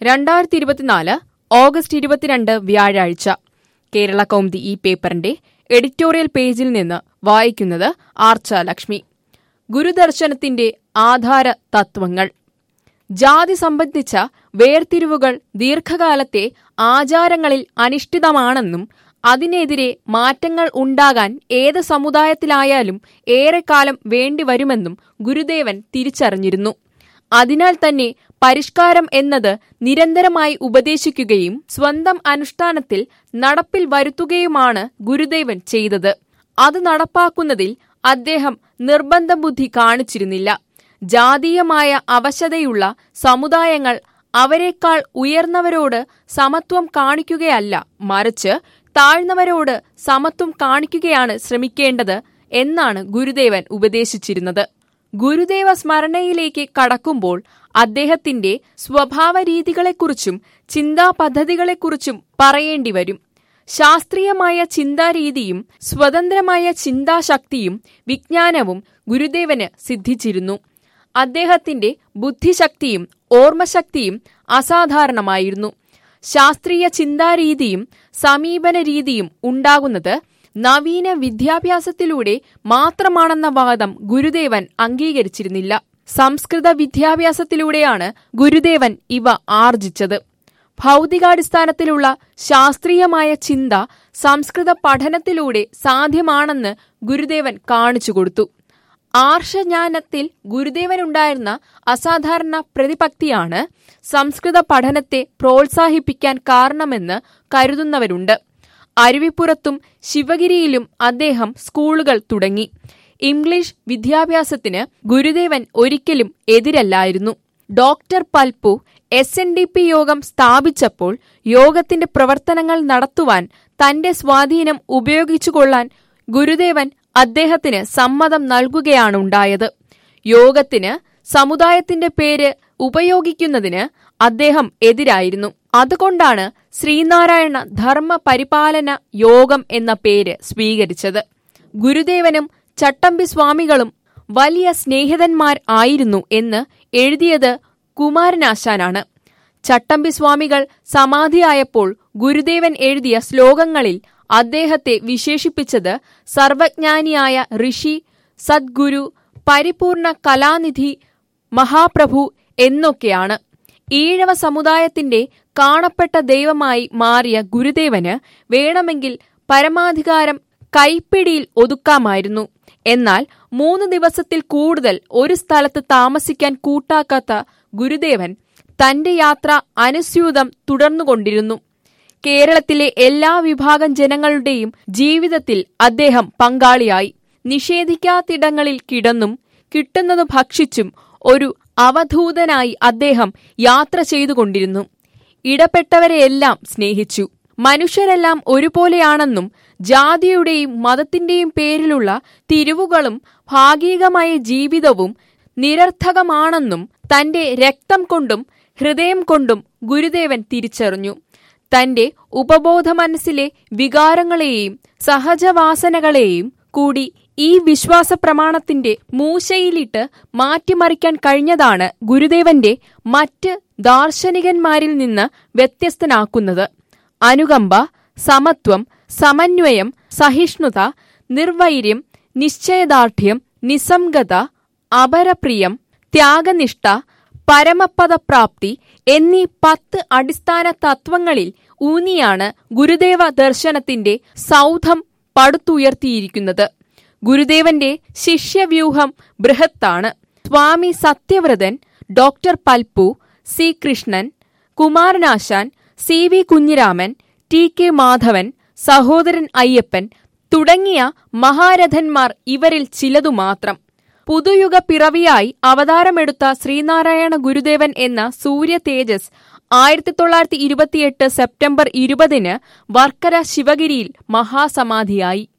രണ്ടായിരത്തി ഇരുപത്തിനാല് ഓഗസ്റ്റ് ഇരുപത്തിരണ്ട് വ്യാഴാഴ്ച കേരള കൗമുദി ഈ പേപ്പറിന്റെ എഡിറ്റോറിയൽ പേജിൽ നിന്ന് വായിക്കുന്നത് ആർച്ച ലക്ഷ്മി ഗുരുദർശനത്തിന്റെ ആധാര തത്വങ്ങൾ ജാതി സംബന്ധിച്ച വേർതിരിവുകൾ ദീർഘകാലത്തെ ആചാരങ്ങളിൽ അനിഷ്ഠിതമാണെന്നും അതിനെതിരെ മാറ്റങ്ങൾ ഉണ്ടാകാൻ ഏത് സമുദായത്തിലായാലും ഏറെക്കാലം വേണ്ടിവരുമെന്നും ഗുരുദേവൻ തിരിച്ചറിഞ്ഞിരുന്നു അതിനാൽ തന്നെ പരിഷ്കാരം എന്നത് നിരന്തരമായി ഉപദേശിക്കുകയും സ്വന്തം അനുഷ്ഠാനത്തിൽ നടപ്പിൽ വരുത്തുകയുമാണ് ഗുരുദേവൻ ചെയ്തത് അത് നടപ്പാക്കുന്നതിൽ അദ്ദേഹം നിർബന്ധ ബുദ്ധി കാണിച്ചിരുന്നില്ല ജാതീയമായ അവശതയുള്ള സമുദായങ്ങൾ അവരെക്കാൾ ഉയർന്നവരോട് സമത്വം കാണിക്കുകയല്ല മറിച്ച് താഴ്ന്നവരോട് സമത്വം കാണിക്കുകയാണ് ശ്രമിക്കേണ്ടത് എന്നാണ് ഗുരുദേവൻ ഉപദേശിച്ചിരുന്നത് ഗുരുദേവ സ്മരണയിലേക്ക് കടക്കുമ്പോൾ അദ്ദേഹത്തിന്റെ സ്വഭാവ രീതികളെക്കുറിച്ചും ചിന്താ പദ്ധതികളെക്കുറിച്ചും പറയേണ്ടി വരും ശാസ്ത്രീയമായ ചിന്താരീതിയും സ്വതന്ത്രമായ ചിന്താശക്തിയും വിജ്ഞാനവും ഗുരുദേവന് സിദ്ധിച്ചിരുന്നു അദ്ദേഹത്തിന്റെ ബുദ്ധിശക്തിയും ഓർമ്മശക്തിയും അസാധാരണമായിരുന്നു ശാസ്ത്രീയ ചിന്താരീതിയും സമീപന രീതിയും ഉണ്ടാകുന്നത് നവീന വിദ്യാഭ്യാസത്തിലൂടെ മാത്രമാണെന്ന വാദം ഗുരുദേവൻ അംഗീകരിച്ചിരുന്നില്ല സംസ്കൃത വിദ്യാഭ്യാസത്തിലൂടെയാണ് ഗുരുദേവൻ ഇവ ആർജിച്ചത് ഭൗതികാടിസ്ഥാനത്തിലുള്ള ശാസ്ത്രീയമായ ചിന്ത സംസ്കൃത പഠനത്തിലൂടെ സാധ്യമാണെന്ന് ഗുരുദേവൻ കാണിച്ചുകൊടുത്തു ആർഷജ്ഞാനത്തിൽ ഗുരുദേവനുണ്ടായിരുന്ന അസാധാരണ പ്രതിപക്തിയാണ് സംസ്കൃത പഠനത്തെ പ്രോത്സാഹിപ്പിക്കാൻ കാരണമെന്ന് കരുതുന്നവരുണ്ട് അരുവിപ്പുറത്തും ശിവഗിരിയിലും അദ്ദേഹം സ്കൂളുകൾ തുടങ്ങി ഇംഗ്ലീഷ് വിദ്യാഭ്യാസത്തിന് ഗുരുദേവൻ ഒരിക്കലും എതിരല്ലായിരുന്നു doctor Palpu S N D P Yogam സ്ഥാപിച്ചപ്പോൾ യോഗത്തിന്റെ പ്രവർത്തനങ്ങൾ നടത്തുവാൻ തന്റെ സ്വാധീനം ഉപയോഗിച്ചുകൊള്ളാൻ ഗുരുദേവൻ അദ്ദേഹത്തിന് സമ്മതം നൽകുകയാണുണ്ടായത് യോഗത്തിന് സമുദായത്തിന്റെ പേര് ഉപയോഗിക്കുന്നതിന് അദ്ദേഹം എതിരായിരുന്നു അതുകൊണ്ടാണ് ശ്രീനാരായണ ധർമ്മ പരിപാലന യോഗം എന്ന പേര് സ്വീകരിച്ചത് ഗുരുദേവനും ചട്ടമ്പി സ്വാമികളും വലിയ സ്നേഹിതന്മാർ ആയിരുന്നു എന്ന് എഴുതിയത് കുമാരനാശാനാണ് ചട്ടമ്പി സ്വാമികൾ സമാധിയായപ്പോൾ ഗുരുദേവൻ എഴുതിയ ശ്ലോകങ്ങളിൽ അദ്ദേഹത്തെ വിശേഷിപ്പിച്ചത് സർവജ്ഞാനിയായ ഋഷി സദ്ഗുരു പരിപൂർണ കലാനിധി മഹാപ്രഭു എന്നൊക്കെയാണ് ഈഴവ സമുദായത്തിന്റെ കാണപ്പെട്ട ദൈവമായി മാറിയ ഗുരുദേവന് വേണമെങ്കിൽ പരമാധികാരം കൈപ്പിടിയിൽ ഒതുക്കാമായിരുന്നു എന്നാൽ മൂന്ന് ദിവസത്തിൽ കൂടുതൽ ഒരു സ്ഥലത്ത് താമസിക്കാൻ കൂട്ടാക്കാത്ത ഗുരുദേവൻ തന്റെ യാത്ര അനുസ്യൂതം തുടർന്നുകൊണ്ടിരുന്നു കേരളത്തിലെ എല്ലാ വിഭാഗം ജനങ്ങളുടെയും ജീവിതത്തിൽ അദ്ദേഹം പങ്കാളിയായി നിഷേധിക്കാത്തിടങ്ങളിൽ കിടന്നും കിട്ടുന്നത് ഭക്ഷിച്ചും ഒരു അവധൂതനായി അദ്ദേഹം യാത്ര ചെയ്തുകൊണ്ടിരുന്നു ഇടപെട്ടവരെയെല്ലാം സ്നേഹിച്ചു മനുഷ്യരെല്ലാം ഒരുപോലെയാണെന്നും ജാതിയുടെയും മതത്തിന്റെയും പേരിലുള്ള തിരിവുകളും ഭാഗികമായ ജീവിതവും നിരർത്ഥകമാണെന്നും തന്റെ രക്തം കൊണ്ടും ഹൃദയം കൊണ്ടും ഗുരുദേവൻ തിരിച്ചറിഞ്ഞു തന്റെ ഉപബോധ മനസ്സിലെ വികാരങ്ങളെയും സഹജവാസനകളെയും കൂടി ഈ വിശ്വാസ പ്രമാണത്തിന്റെ മൂശയിലിട്ട് മാറ്റിമറിക്കാൻ കഴിഞ്ഞതാണ് ഗുരുദേവന്റെ മറ്റ് ദാർശനികന്മാരിൽ നിന്ന് വ്യത്യസ്തനാക്കുന്നത് അനുകമ്പ സമത്വം സമന്വയം സഹിഷ്ണുത നിർവൈര്യം നിശ്ചയദാർഢ്യം നിസ്സംഗത അപരപ്രിയം ത്യാഗനിഷ്ഠ പരമപദപ്രാപ്തി എന്നീ പത്ത് അടിസ്ഥാന തത്വങ്ങളിൽ ഊന്നിയാണ് ഗുരുദേവ ദർശനത്തിന്റെ സൗധം പടുത്തുയർത്തിയിരിക്കുന്നത് ഗുരുദേവന്റെ ശിഷ്യവ്യൂഹം ബൃഹത്താണ് Swami Sathyavrathan doctor Palpu C Krishnan Kumaranasan C V Kunhiraman T K Madhavan Sahodaran Ayyappan തുടങ്ങിയ മഹാരഥന്മാർ ഇവരിൽ ചിലതു മാത്രം പുതുയുഗ പിറവിയായി അവതാരമെടുത്ത ശ്രീനാരായണ ഗുരുദേവൻ എന്ന സൂര്യ തേജസ് ആയിരത്തി തൊള്ളായിരത്തി ഇരുപത്തിയെട്ട് സെപ്റ്റംബർ ഇരുപതിന് വർക്കര ശിവഗിരിയിൽ മഹാസമാധിയായി